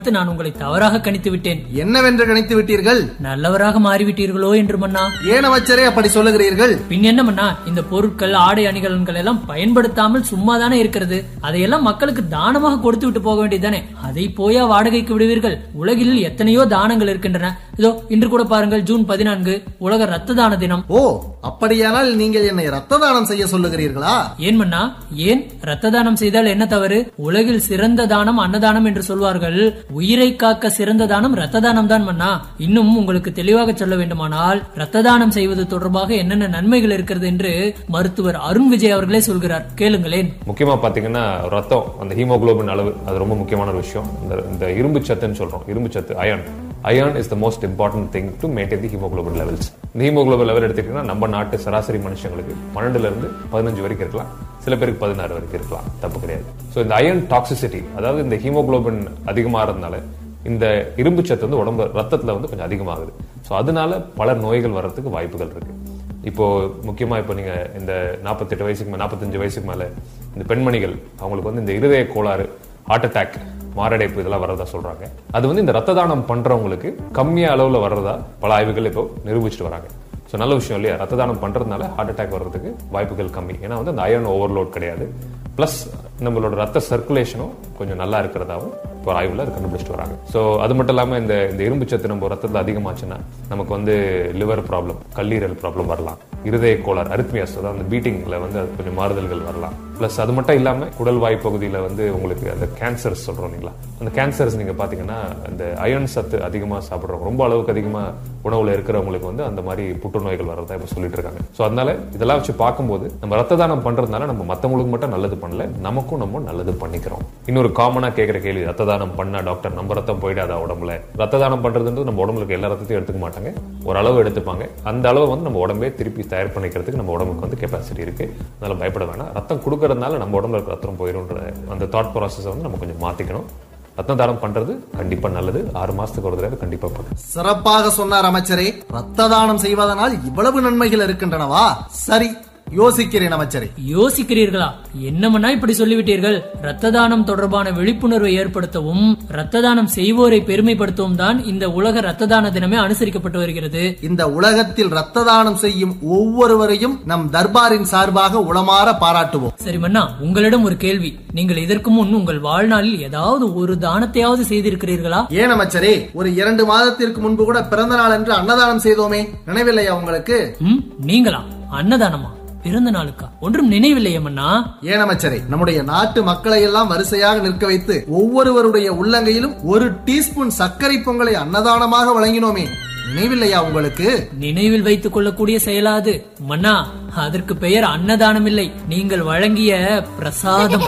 நான் உங்களை தவறாக கணித்து விட்டேன் என்னவென்று கணித்து விட்டீர்கள் நல்லவராக மாறிவிட்டீர்களோ என்று மன்னா ஏன் அமைச்சரே அப்படி சொல்லுகிறீர்கள் பின் என்ன மன்னா இந்த பொருட்கள் ஆடை அணிகலன்கள் எல்லாம் பயன்படுத்தாமல் சும்மா தானே இருக்கிறது அதையெல்லாம் மக்களுக்கு தானமாக கொடுத்து விட்டு போக வேண்டியதுதானே அதை போயா வாடகைக்கு விடுவீர்கள் உலகில் எத்தனையோ தானங்கள் இருக்கின்றன இதோ இன்று கூட பாருங்கள் ஜூன் பதினான்கு உலக ரத்த தான தினம் ஓ அப்படியானால் நீங்கள் என்னை ரத்த தானம் செய்ய சொல்லுகிறீர்களா ஏன் மன்னா ஏன் ரத்த தானம் செய்தால் என்ன தவறு உலகில் சிறந்த தானம் அன்னதானம் என்று சொல்வார்கள் உயிரை காக்க சிறந்த தானம் ரத்த தானம் தான் மன்னா இன்னும் உங்களுக்கு தெளிவாக சொல்ல வேண்டுமானால் ரத்த தானம் செய்வது தொடர்பாக என்னென்ன நன்மைகள் இருக்கிறது என்று மருத்துவர் அருண் விஜய் அவர்களே சொல்கிறார் கேளுங்களேன் முக்கியமா பாத்தீங்கன்னா ரத்தம் அந்த ஹீமோகுளோபின் அளவு அது ரொம்ப முக்கியமான ஒரு விஷயம் இந்த இந்த இரும்பு சத்துன்னு சொல்றோம் இரும்பு சத்து iron iron is the most important thing to maintain the haemoglobin levels இந்த ஹீமோகுளோபின் லெவல் எடுத்துக்கிட்டீங்கன்னா நம்ம நாட்டு சராசரி மனுஷங்களுக்கு பன்னெண்டுல இருந்து பதினஞ்சு வரைக்கும் இருக்கலாம் சில பேருக்கு பதினாறு வரைக்கும் இருக்கலாம் தப்பு கிடையாது ஸோ இந்த அயன் டாக்ஸிசிட்டி அதாவது இந்த ஹீமோகுளோபின் அதிகமாகிறதுனால இந்த இரும்பு சத்து வந்து உடம்பு ரத்தத்துல வந்து கொஞ்சம் அதிகமாகுது ஸோ அதனால பல நோய்கள் வர்றதுக்கு வாய்ப்புகள் இருக்கு இப்போ முக்கியமா இப்போ நீங்க இந்த நாற்பத்தெட்டு வயசுக்கு மேல நாற்பத்தஞ்சு வயசுக்கு மேல இந்த பெண்மணிகள் அவங்களுக்கு வந்து இந்த இருதய கோளாறு ஹார்ட் அட்டாக் மாரடைப்பு இதெல்லாம் வர்றதா சொல்றாங்க அது வந்து இந்த ரத்த தானம் பண்றவங்களுக்கு கம்மிய அளவுல வர்றதா பல ஆய்வுகள் இப்போ நிரூபிச்சுட்டு வராங்க ஸோ நல்ல விஷயம் இல்லையா ரத்த தானம் பண்றதுனால ஹார்ட் அட்டாக் வர்றதுக்கு வாய்ப்புகள் கம்மி ஏன்னா வந்து அந்த அயர்ன் ஓவர்லோட் கிடையாது பிளஸ் நம்மளோட ரத்த சர்க்குலேஷனும் கொஞ்சம் நல்லா இருக்கிறதாவும் இப்போ ஆய்வுல அது கண்டுபிடிச்சிட்டு வராங்க ஸோ அது மட்டும் இல்லாம இந்த இந்த இரும்பு சத்து நம்ம ரத்தத்தில் அதிகமாச்சுன்னா நமக்கு வந்து லிவர் ப்ராப்ளம் கல்லீரல் ப்ராப்ளம் வரலாம் இருதய கோளாறு அரித்மியாஸ் அதாவது அந்த பீட்டிங்ல வந்து அது கொஞ்சம் மாறுதல்கள் வரலாம் பிளஸ் அது மட்டும் இல்லாம குடல் வாய் பகுதியில வந்து உங்களுக்கு அந்த கேன்சர்ஸ் சொல்றோம் இல்லைங்களா அந்த கேன்சர்ஸ் நீங்க பாத்தீங்கன்னா அந்த அயன் சத்து அதிகமா சாப்பிடுறவங்க ரொம்ப அளவுக்கு அதிகமா உணவுல இருக்கிறவங்களுக்கு வந்து அந்த மாதிரி புற்றுநோய்கள் வர்றதா இப்ப சொல்லிட்டு இருக்காங்க ஸோ அதனால இதெல்லாம் வச்சு பார்க்கும்போது நம்ம ரத்த தானம் பண்றதுனால நம்ம மத்தவங்களுக்கு மட்டும் நல்லது பண்ணல நமக்கும் நம்ம நல்லது பண்ணிக்கிறோம் இன்னொரு காமனா கேட்கிற கேள்வி ரத்த தானம் பண்ணா டாக்டர் நம்ம ரத்தம் போயிடாதா உடம்புல ரத்த தானம் பண்றதுன்றது நம்ம உடம்புல இருக்க எல்லா ரத்தத்தையும் எடுத்துக்க மாட்டாங்க ஒரு அளவு எடுத்துப்பாங்க அந்த அளவு வந்து நம்ம உடம்பே திருப்பி தயார் பண்ணிக்கிறதுக்கு நம்ம உடம்புக்கு வந்து கெப்பாசிட்டி இருக்கு அதனால பயப்பட வேணாம் ரத்தம் கொடுக்கறதுனால நம்ம உடம்புல இருக்க ரத்தம் போயிடும்ன்ற அந்த தாட் ப்ராசஸ் வந்து நம்ம கொஞ்சம் மாத்திக்கணும் ரத்த தானம் பண்றது கண்டிப்பா நல்லது ஆறு மாசத்துக்கு ஒரு தடவை கண்டிப்பா பண்ணும் சிறப்பாக சொன்னார் அமைச்சரே ரத்த தானம் செய்வதனால் இவ்வளவு நன்மைகள் இருக்கின்றனவா சரி யோசிக்கிறேன் அமைச்சரே யோசிக்கிறீர்களா என்னமன்னா இப்படி சொல்லிவிட்டீர்கள் ரத்த தானம் தொடர்பான விழிப்புணர்வை ஏற்படுத்தவும் ரத்த தானம் செய்வோரை பெருமைப்படுத்தவும் தான் இந்த உலக ரத்த தான தினமே அனுசரிக்கப்பட்டு வருகிறது இந்த உலகத்தில் ரத்த தானம் செய்யும் ஒவ்வொருவரையும் நம் தர்பாரின் சார்பாக உளமாற பாராட்டுவோம் சரி மன்னா உங்களிடம் ஒரு கேள்வி நீங்கள் இதற்கு முன் உங்கள் வாழ்நாளில் ஏதாவது ஒரு தானத்தையாவது செய்திருக்கிறீர்களா ஏன் அமைச்சரே ஒரு இரண்டு மாதத்திற்கு முன்பு கூட பிறந்த நாள் என்று அன்னதானம் செய்தோமே நினைவில்லையா உங்களுக்கு ம் நீங்களா அன்னதானமா பிறந்த நாளுக்கா ஒன்றும் நினைவில்லையே மன்னா ஏன் அமைச்சரே நம்முடைய நாட்டு மக்களை எல்லாம் வரிசையாக நிற்க வைத்து ஒவ்வொருவருடைய உள்ளங்கையிலும் ஒரு டீஸ்பூன் சர்க்கரை பொங்கலை அன்னதானமாக வழங்கினோமே நினைவில்லையா உங்களுக்கு நினைவில் வைத்துக் கொள்ளக்கூடிய செயலாது மன்னா அதற்கு பெயர் அன்னதானம் இல்லை நீங்கள் வழங்கிய பிரசாதம்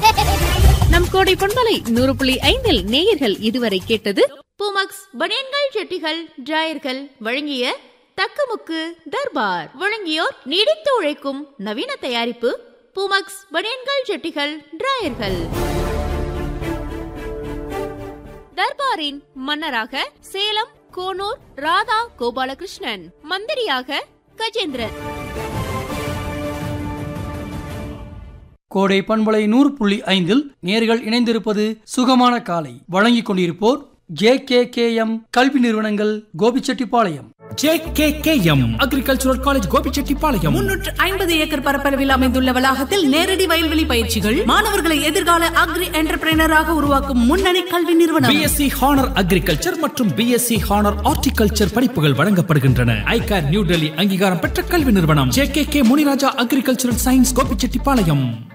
நம் கோடை பொன்மலை நூறு புள்ளி ஐந்தில் நேயர்கள் இதுவரை கேட்டது பூமக்ஸ் பனியன்கள் செட்டிகள் டிராயர்கள் வழங்கிய தக்கமுக்கு தர்பார் வழங்கியோர் நீடித்து உழைக்கும் நவீன தயாரிப்பு பூமக்ஸ் பனியன்கள் செட்டிகள் டிராயர்கள் தர்பாரின் மன்னராக சேலம் கோனூர் ராதா கோபாலகிருஷ்ணன் மந்திரியாக கஜேந்திரன் கோடை பண்பலை நூறு புள்ளி ஐந்தில் நேர்கள் இணைந்திருப்பது சுகமான காலை வழங்கிக் கொண்டிருப்போர் ஜே கே கே எம் கல்வி நிறுவனங்கள் Gobichettipalayam JKKM agricultural college Gobichettipalayam முன்னூற்று ஐம்பது ஏக்கர் பரப்பளவில் அமைந்துள்ள வளாகத்தில் நேரடி வயல்வெளி பயிற்சிகள் மாணவர்களை எதிர்கால அக்ரி என்டர்பிரைனராக உருவாக்கும் முன்னணி கல்வி நிறுவனம் பிஎஸ்சி ஹானர் அக்ரிகல்ச்சர் மற்றும் பிஎஸ்சி ஹானர் ஹார்டிகல்ச்சர் படிப்புகள் வழங்கப்படுகின்றன ஐகார் நியூ டெல்லி அங்கீகாரம் பெற்ற கல்வி நிறுவனம் JKK Munirajah agricultural science Gobichettipalayam